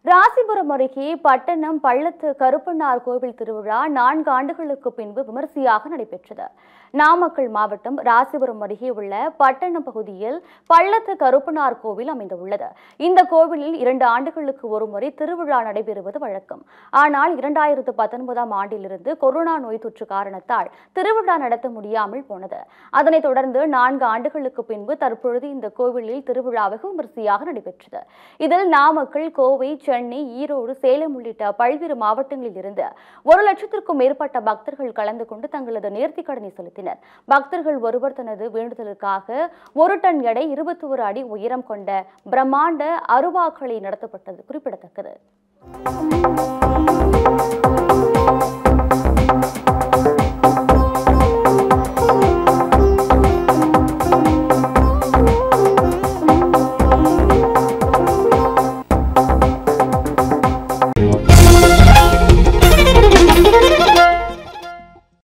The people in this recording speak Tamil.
ராசிபுரம் அருகே பட்டணம் பள்ளத்து கருப்பண்ணார் கோவில் திருவிழா நான்கு ஆண்டுகளுக்கு பின்பு விமரிசையாக நடைபெற்றது நாமக்கல் மாவட்டம் ராசிபுரம் அருகே உள்ள பட்டணம் பகுதியில் பள்ளத்து கருப்பனார் கோவில் அமைந்துள்ளது இந்த கோவிலில் இரண்டு ஆண்டுகளுக்கு ஒருமுறை திருவிழா நடைபெறுவது வழக்கம் ஆனால் இரண்டாயிரத்து பத்தொன்பதாம் ஆண்டிலிருந்து கொரோனா நோய் தொற்று காரணத்தால் திருவிழா நடத்த முடியாமல் போனது அதனைத் தொடர்ந்து நான்கு ஆண்டுகளுக்கு பின்பு தற்பொழுது இந்த கோவிலில் திருவிழா வெகு விமரிசையாக நடைபெற்றது இதில் நாமக்கல் கோவை சென்னை ஈரோடு சேலம் உள்ளிட்ட பல்வேறு மாவட்டங்களில் இருந்து ஒரு லட்சத்திற்கும் மேற்பட்ட பக்தர்கள் கலந்து கொண்டு தங்களது நேர்த்திக் கடனை செலுத்தினர் பக்தர்கள் ஒருவர் தனது வேண்டுதலுக்காக ஒரு டன் எடை இருபத்தி ஒரு அடி உயரம் கொண்ட பிரம்மாண்ட அருவாக்களை நடத்தப்பட்டது குறிப்பிடத்தக்கது